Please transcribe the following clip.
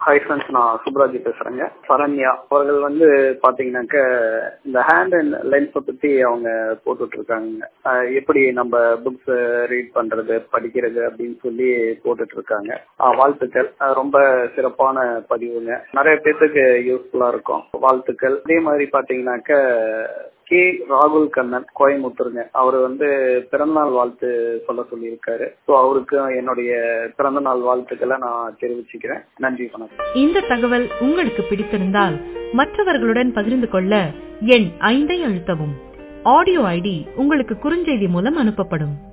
hi friends நான் சுப்ராஜி பேசுறேங்க சரண்யா அவர்கள் வந்து பாத்தீங்கன்னாக்க இந்த ஹேண்ட் அண்ட் லென்ஸை பத்தி அவங்க போட்டுட்டு இருக்காங்க அஹ் எப்படி நம்ம புக்ஸ் ரீட் பண்றது படிக்கிறது அப்படின்னு சொல்லி போட்டுட்டு இருக்காங்க அஹ் வாழ்த்துக்கள் அஹ் ரொம்ப சிறப்பான பதிவுங்க நிறைய பேர்த்துக்கு யூஸ்ஃபுல்லா இருக்கும் வாழ்த்துக்கள் அதே மாதிரி பாத்தீங்கன்னாக்க கே ராகுல் கண்ணன் கோயம்புத்தூருங்க அவர் வந்து பிறந்தநாள் வாழ்த்து சொல்ல சொல்லியிருக்காரு ஸோ அவருக்கு என்னுடைய பிறந்தநாள் வாழ்த்துக்களை நான் தெரிவிச்சுக்கிறேன் நன்றி வணக்கம் இந்த தகவல் உங்களுக்கு பிடித்திருந்தால் மற்றவர்களுடன் பகிர்ந்து கொள்ள எண் ஐந்தை அழுத்தவும் ஆடியோ ஐடி உங்களுக்கு குறுஞ்செய்தி மூலம் அனுப்பப்படும்